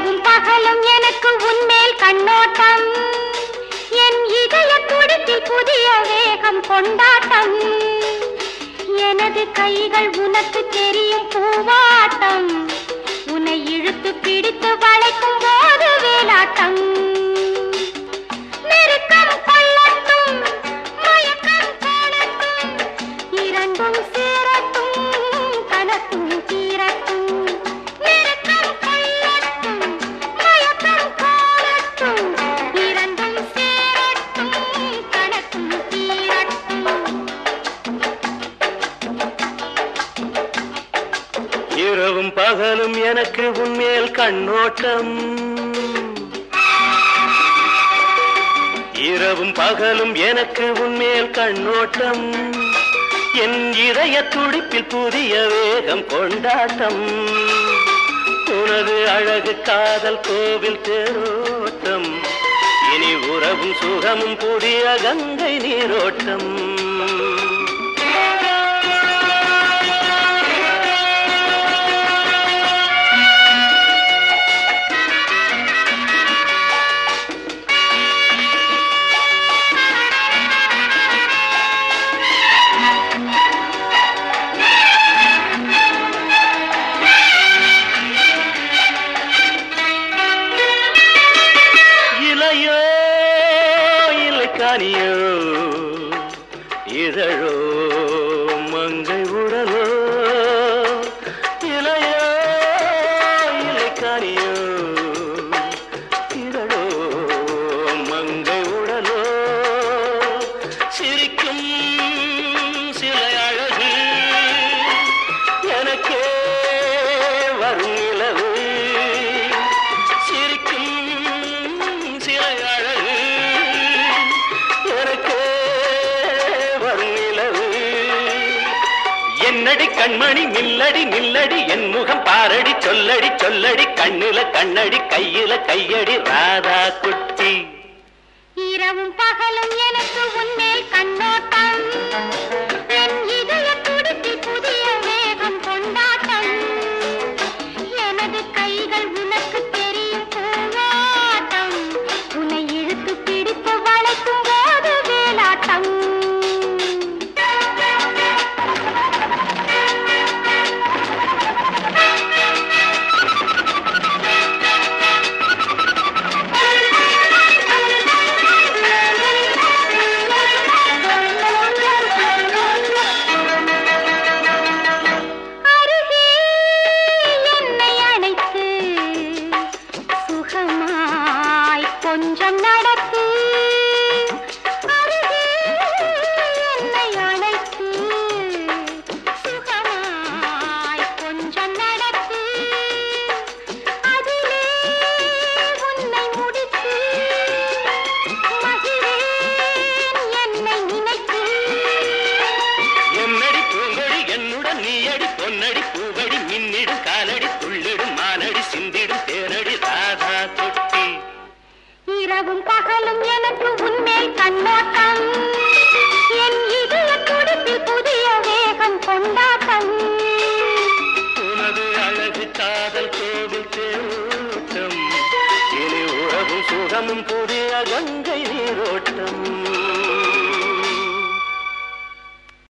இரவும் பகலும் எனக்கு உன்மேல் கண்ணோட்டம் என் இதய துடிப்பில் புதிய வேகம் கொண்டாட்டம் எனது கைகள் உனக்கு தெரியும் பூவாட்டம் உன்னை இழுத்து பிடித்து வளைக்கும் போது வேலாட்டம் நெருக்கம் கொள்ளட்டும் மயக்கம் காணட்டும் இரண்டும் சேரட்டும் கனக்கும் தீரட்டும் நெருக்கம் கொள்ளட்டும் மயக்கம் காணட்டும் இரண்டும் சேரட்டும் கனக்கும் தீரட்டும் இரவும் பகலும் எனக்கு உன்மேல் கண்ணோட்டம் இரவும் பகலும் எனக்கு உன்மேல் கண்ணோட்டம் என் இதய துடிப்பில் புதிய வேகம் கொண்டாட்டம் உனது அழகு காதல் கோவில் தேரோட்டம் இனி உறவும் சுகமும் புதிய கங்கை நீரோட்டம் இலையோ இலைக்கானியோ இதழோ மங்கை உடலோ இலையோ இலைக்கானியோ இதழோ மங்கை உடலோ சிரிக்கும் சிலை அழகு எனக்கே வரும் நிலவு சிரிக்கும் சிலை அழகு எனக்கே வரும் நிலவு என்னடி கண்மணி நில்லடி நில்லடி என் முகம் பாரடி சொல்லடி சொல்லடி கண்ணுல கண்ணடி கையில கையடி ராதா குட்டி இரவும் பகலும் எனக்கு உன்மேல் கண்ணோட்டம் என் இதய துடிப்பில் புதிய வேகம் கொண்டாட்டம் எனது கைகள் உனக்கு தெரியும் பூவாட்டம் உன்னை இழுத்து பிடித்து வளைக்கும் போது வேலாட்டம் அருகே என்னை அணைத்து சுகமாய் கொஞ்சம் நடத்து அருகே என்னை அணைத்து சுகமாய் கொஞ்சம் நடத்து அதிலே உன்னை முடித்து மகிழேன் என்னை நினைத்து என்னடி பூங்கொடி என்னுடன் நீயடி பொன்னடி பூவடி மின்னிடும் காலடி துள்ளிடும் மானடி சிந்திடும் தேனடி ராதா குட்டி இரவும் பகலும் எனக்கு உன்மேல் கண்ணோட்டம் என் இதய துடிப்பில் புதிய வேகம் கொண்டாட்டம் உனது அழகு காதல் கோவில் தேரோட்டம் இனி உறவும் சுகமும் புதிய கங்கை நீரோட்டம்